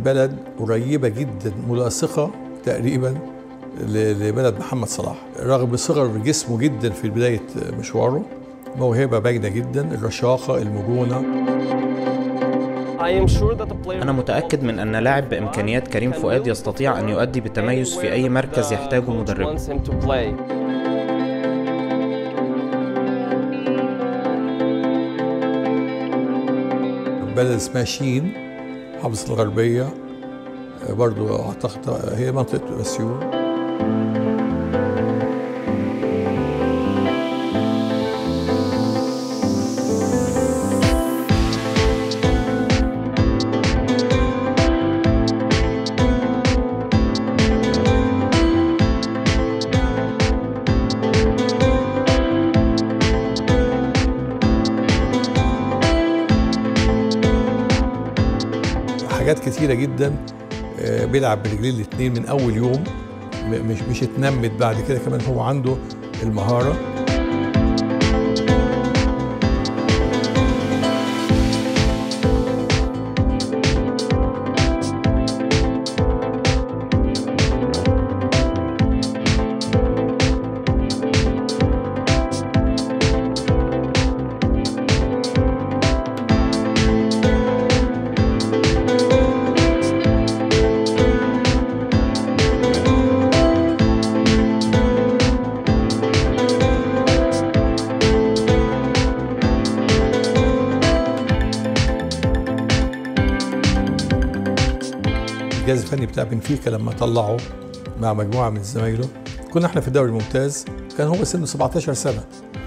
بلد قريبة جدا ملاصقة تقريبا ل- لبلد محمد صلاح رغم صغر جسمه جدا في بداية مشواره موهبة باينة جدا الرشاقة المرونة أنا متأكد من أن لاعب بإمكانيات كريم فؤاد يستطيع أن يؤدي بتميز في أي مركز يحتاجه مدربه بلد اسمها شين محافظة الغربية برضو أعتقد هي منطقة مسيون حاجات كتيرة جدا آه، بيلعب برجلين الاتنين من أول يوم م- مش مش اتنمت بعد كده كمان هو عنده المهارة الجهاز الفني بتاع بنفيكا لما طلعه مع مجموعة من زمايله كنا احنا في الدوري الممتاز كان هو سنه 17 سنة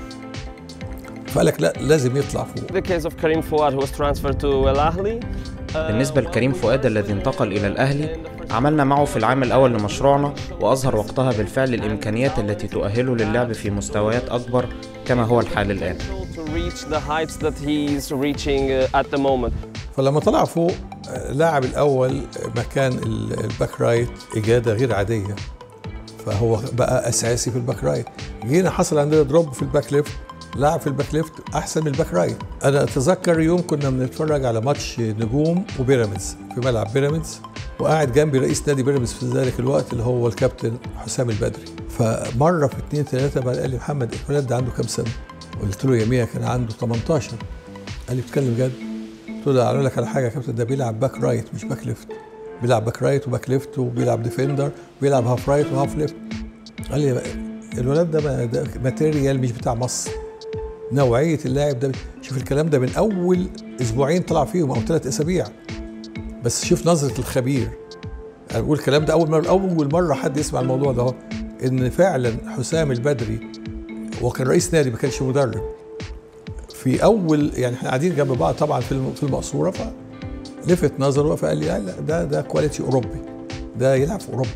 فقال لك لا لازم يطلع فوق The case of Karim Fouad who was transferred to Al Ahly. بالنسبة لكريم فؤاد الذي انتقل إلى الأهلي عملنا معه في العام الأول لمشروعنا وأظهر وقتها بالفعل الإمكانيات التي تؤهله للعب في مستويات أكبر كما هو الحال الآن To reach the heights that he's reaching uh, at the moment. فلما طلع فوق آه، لاعب الأول مكان ال- الباك رايت إجادة غير عادية فهو بقى أساسي في الباك رايت جينا حصل عندنا دروب في الباك ليفت لاعب في الباك ليفت أحسن من الباك رايت أنا أتذكر يوم كنا بنتفرج على ماتش نجوم وبيراميدز في ملعب بيراميدز وقاعد جنبي رئيس نادي بيراميدز في ذلك الوقت اللي هو الكابتن حسام البدري فمره في اتنين ثلاثه بقى قال لي محمد الولد ده عنده كام سنه؟ قلت له يوميها كان عنده 18 قال لي بتتكلم جد؟ قلت له اقول لك على حاجه يا كابتن ده بيلعب باك رايت مش باك ليفت بيلعب باك رايت وباك ليفت وبيلعب ديفندر وبيلعب هاف رايت وهاف ليفت قال لي الولد ده ما- ده ماتيريال مش بتاع مصر نوعيه اللاعب ده شوف الكلام ده من اول اسبوعين طلع فيهم او ثلاث اسابيع بس شوف نظره الخبير انا بقول الكلام ده اول مره اول مره حد يسمع الموضوع ده اهو ان فعلا حسام البدري وكان رئيس نادي ما كانش مدرب في اول يعني احنا قاعدين جنب بعض طبعا في الم- في المقصوره فلفت نظره فقال لي لا لا ده ده كواليتي اوروبي ده يلعب في اوروبا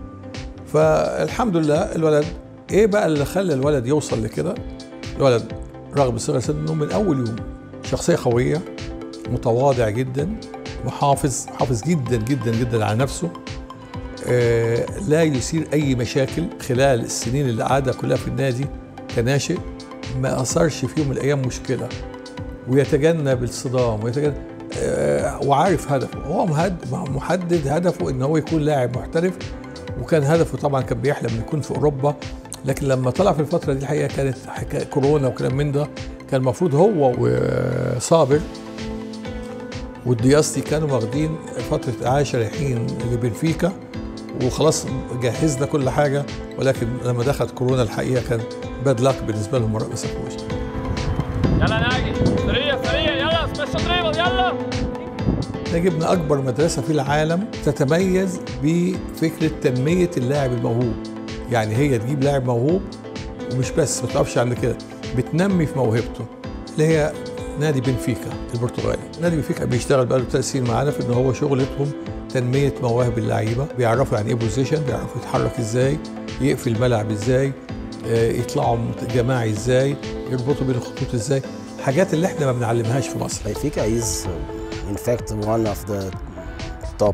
فالحمد لله الولد ايه بقى اللي خلى الولد يوصل لكده الولد رغم صغر سنه من اول يوم شخصيه قويه متواضع جدا محافظ محافظ جدا جدا جدا على نفسه آه، لا يثير اي مشاكل خلال السنين اللي قعدها كلها في النادي كناشئ ما اثرش في يوم من الايام مشكله ويتجنب الصدام ويتجنب آه، وعارف هدفه هو مهد- محدد هدفه ان هو يكون لاعب محترف وكان هدفه طبعا كان بيحلم انه يكون في اوروبا لكن لما طلع في الفتره دي الحقيقه كانت حكايه كورونا وكلام من ده كان المفروض هو وصابر والدياستي كانوا واخدين فتره اعاشه رايحين لبنفيكا وخلاص جهزنا كل حاجه ولكن لما دخلت كورونا الحقيقه كان باد لك بالنسبه لهم ما سافروش يلا ناجي سريع سريع يلا سبيشال دريبل يلا احنا جبنا اكبر مدرسه في العالم تتميز بفكره تنميه اللاعب الموهوب يعني هي تجيب لاعب موهوب ومش بس ما تقفش عند كده بتنمي في موهبته اللي هي نادي بنفيكا البرتغالي نادي بنفيكا بيشتغل بقاله ثلاث سنين معانا في ان هو شغلتهم تنميه مواهب اللعيبه بيعرفوا يعني ايه بوزيشن بيعرفوا يتحرك ازاي يقفل الملعب ازاي آه، يطلعوا جماعي ازاي يربطوا بين الخطوط ازاي حاجات اللي احنا ما بنعلمهاش في مصر Benfica is, uh, in fact, one of the top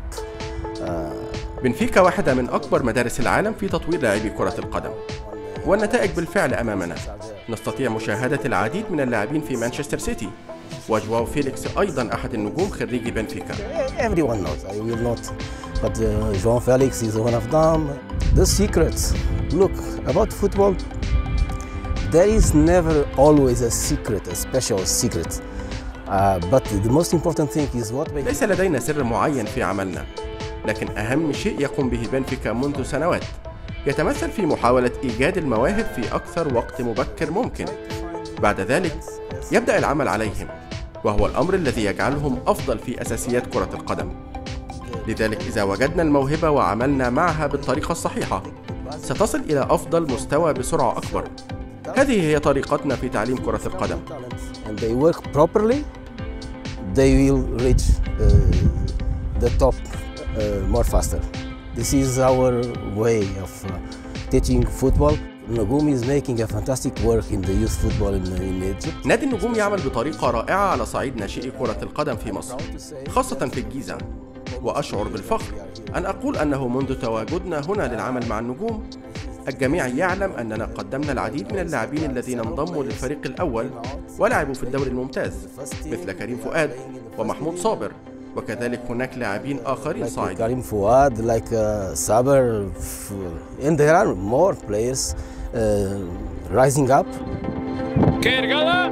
بنفيكا واحدة من أكبر مدارس العالم في تطوير لاعبي كرة القدم والنتائج بالفعل أمامنا نستطيع مشاهدة العديد من اللاعبين في مانشستر سيتي وجواو فيليكس أيضا أحد النجوم خريجي بنفيكا Everyone knows. I will not. But uh, João Felix is one of them. The secrets. Look, about football, there is never always a secret, a special secret. Uh, but the most important thing is what makes ليس لدينا سر معين في عملنا لكن أهم شيء يقوم به بنفيكا منذ سنوات يتمثل في محاولة إيجاد المواهب في أكثر وقت مبكر ممكن بعد ذلك يبدأ العمل عليهم وهو الأمر الذي يجعلهم أفضل في أساسيات كرة القدم لذلك إذا وجدنا الموهبة وعملنا معها بالطريقة الصحيحة ستصل إلى أفضل مستوى بسرعة أكبر هذه هي طريقتنا في تعليم كرة القدم and they work properly, they will reach uh, the top uh, more faster. This is our way of uh, teaching football. Nagum is making a fantastic work in the youth football in, in Egypt. نادي النجوم يعمل بطريقة رائعة على صعيد ناشئي كرة القدم في مصر خاصة في الجيزة وأشعر بالفخر أن أقول أنه منذ تواجدنا هنا للعمل مع النجوم الجميع يعلم أننا قدمنا العديد من اللاعبين الذين انضموا للفريق الأول ولعبوا في الدوري الممتاز مثل كريم فؤاد ومحمود صابر وكذلك هناك لاعبين آخرين Like صاعدين Karim Fouad, like uh, Saber, f- and there are more players uh, rising up. اوكي رجاله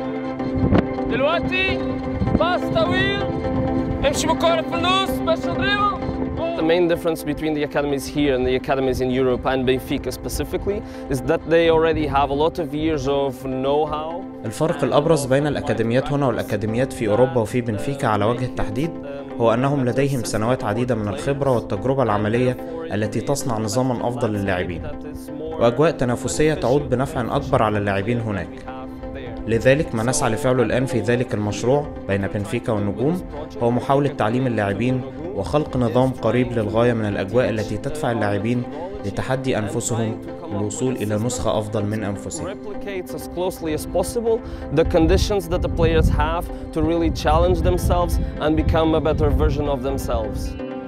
دلوقتي باص طويل امشي بالكوره في النص سبيشال دريبل The main difference between the academies here and the academies in Europe and Benfica specifically is that they already have a lot of years of know-how. الفرق الأبرز بين الأكاديميات هنا والأكاديميات في أوروبا وفي بنفيكا على وجه التحديد هو أنهم لديهم سنوات عديدة من الخبرة والتجربة العملية التي تصنع نظاما أفضل للاعبين وأجواء تنافسية تعود بنفع أكبر على اللاعبين هناك لذلك ما نسعى لفعله الآن في ذلك المشروع بين بنفيكا والنجوم هو محاولة تعليم اللاعبين وخلق نظام قريب للغاية من الأجواء التي تدفع اللاعبين لتحدي أنفسهم للوصول إلى نسخة أفضل من أنفسهم replicates as closely as possible the conditions that the players have to really challenge themselves and become a better version of themselves.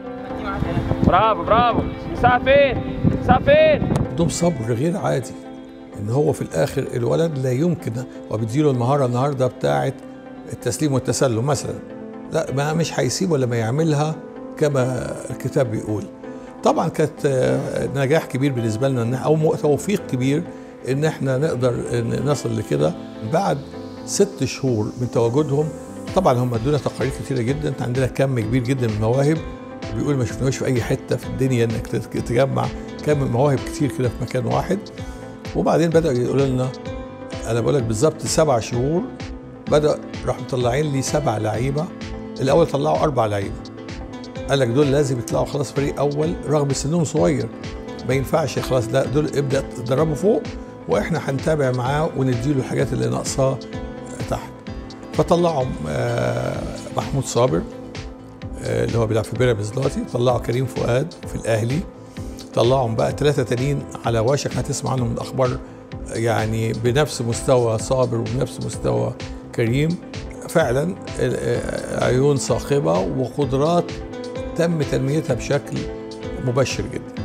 برافو برافو مساء فين مساء فين عندهم صبر غير عادي ان هو في الاخر الولد لا يمكن وبيديله المهاره النهارده بتاعه التسليم والتسلم مثلا لا ما مش هيسيب ولا ما يعملها كما الكتاب بيقول طبعا كانت آه، نجاح كبير بالنسبه لنا إن- او م- توفيق كبير ان احنا نقدر إن نصل لكده بعد ست شهور من تواجدهم طبعا هم ادونا تقارير كتيره جدا عندنا كم كبير جدا من المواهب بيقول ما شفناهوش في اي حته في الدنيا انك تت- تجمع كم من مواهب كتير كده في مكان واحد وبعدين بدأوا يقولوا لنا انا بقول لك بالظبط سبع شهور بدأ راحوا مطلعين لي سبع لعيبه الاول طلعوا اربع لعيبه قال لك دول لازم يطلعوا خلاص فريق اول رغم سنهم صغير ما ينفعش خلاص لا دول ابدا تدربوا فوق واحنا هنتابع معاه ونديله الحاجات اللي ناقصاه تحت فطلعوا آه، محمود صابر آه، اللي هو بيلعب في بيراميدز دلوقتي طلعوا كريم فؤاد في الاهلي طلعهم بقى ثلاثه تانيين على وشك هتسمع عنهم الاخبار يعني بنفس مستوى صابر وبنفس مستوى كريم فعلا آه، عيون صاخبه وقدرات تم تنميتها بشكل مبشر جدا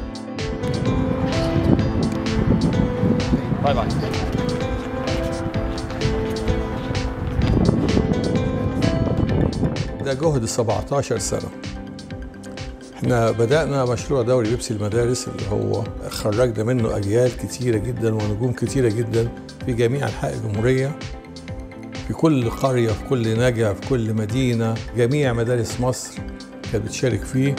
باي باي ده جهد 17 سنة احنا بدأنا مشروع دوري بيبسي المدارس اللي هو خرجنا منه أجيال كتيرة جدا ونجوم كتيرة جدا في جميع أنحاء الجمهورية في كل قرية في كل نجع في كل مدينة جميع مدارس مصر كانت بتشارك فيه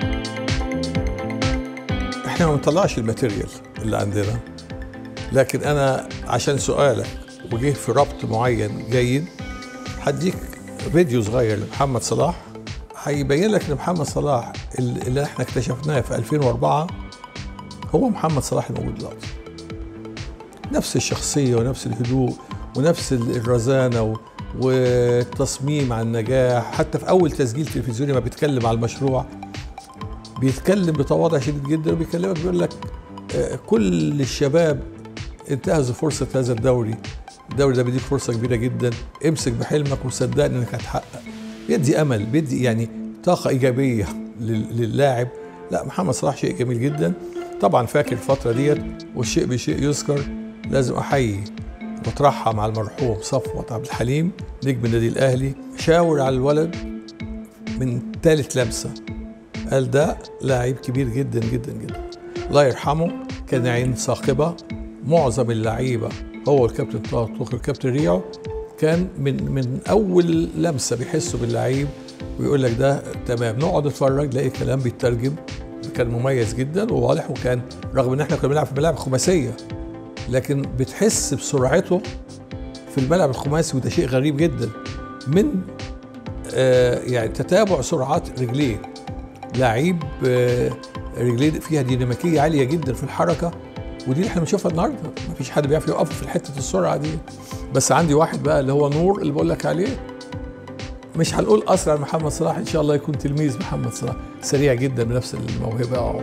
احنا ما بنطلعش الماتيريال اللي عندنا لكن انا عشان سؤالك وجه في ربط معين جيد هديك فيديو صغير لمحمد صلاح هيبين لك ان محمد صلاح اللي احنا اكتشفناه في 2004 هو محمد صلاح الموجود دلوقتي نفس الشخصية ونفس الهدوء ونفس الرزانة و- والتصميم على النجاح حتى في أول تسجيل تلفزيوني ما بيتكلم على المشروع بيتكلم بتواضع شديد جدا وبيكلمك بيقول لك آه، كل الشباب انتهزوا فرصة هذا الدوري الدوري ده بيديك فرصة كبيرة جدا امسك بحلمك وصدقني انك هتحقق بيدي امل بيدي يعني طاقة ايجابية لل- للاعب لا محمد صلاح شيء جميل جدا طبعا فاكر الفترة ديت والشيء بشيء يذكر لازم احيي مطرحها مع المرحوم صفوت عبد الحليم نجم النادي الاهلي شاور على الولد من ثالث لمسه قال ده لاعب كبير جدا جدا جدا الله يرحمه كان عين ثاقبه معظم اللعيبه هو الكابتن طه طوخ الكابتن ريعو كان من من اول لمسه بيحسوا باللعيب ويقول لك ده تمام نقعد نتفرج نلاقي كلام بيترجم كان مميز جدا وواضح وكان رغم ان احنا كنا بنلعب في ملاعب خماسيه لكن بتحس بسرعته في الملعب الخماسي وده شيء غريب جدا من آه يعني تتابع سرعات رجليه لعيب آه رجليه فيها ديناميكيه عاليه جدا في الحركه ودي اللي احنا بنشوفها النهارده مفيش حد بيعرف يقف في حته السرعه دي بس عندي واحد بقى اللي هو نور اللي بقول لك عليه مش هنقول اسرع من محمد صلاح ان شاء الله يكون تلميذ محمد صلاح سريع جدا بنفس الموهبه اه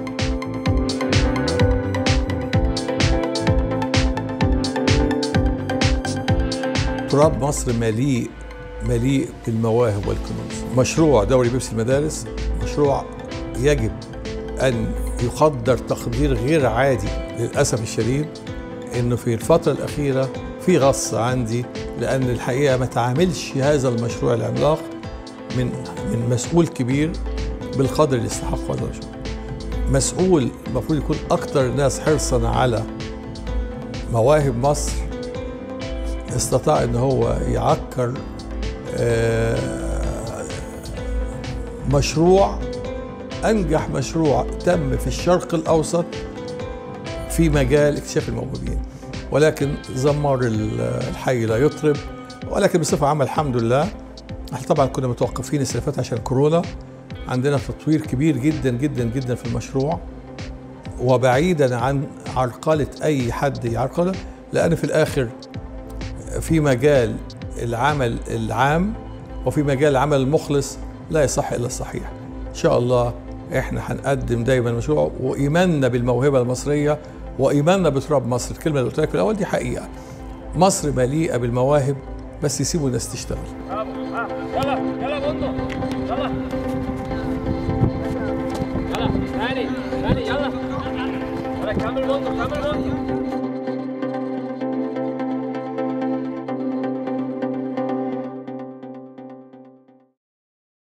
تراب مصر مليء مليء بالمواهب والكنوز مشروع دوري بيبسي المدارس مشروع يجب ان يقدر تقدير غير عادي للاسف الشديد انه في الفتره الاخيره في غص عندي لان الحقيقه ما تعاملش هذا المشروع العملاق من من مسؤول كبير بالقدر اللي يستحقه هذا المشروع مسؤول المفروض يكون اكتر الناس حرصا على مواهب مصر استطاع ان هو يعكر مشروع انجح مشروع تم في الشرق الاوسط في مجال اكتشاف الموهوبين ولكن زمار الحي لا يطرب ولكن بصفه عامه الحمد لله احنا طبعا كنا متوقفين السنه اللي فاتت عشان كورونا عندنا تطوير كبير جدا جدا جدا في المشروع وبعيدا عن عرقله اي حد يعرقله لان في الاخر في مجال العمل العام وفي مجال العمل المخلص لا يصح الا الصحيح ان شاء الله احنا هنقدم دايما مشروع وايماننا بالموهبه المصريه وايماننا بتراب مصر الكلمه اللي قلت لك في الاول دي حقيقه مصر مليئه بالمواهب بس يسيبوا الناس تشتغل يلا يلا بندق يلا يلا ثاني ثاني يلا يلا كمل بندق كمل بندق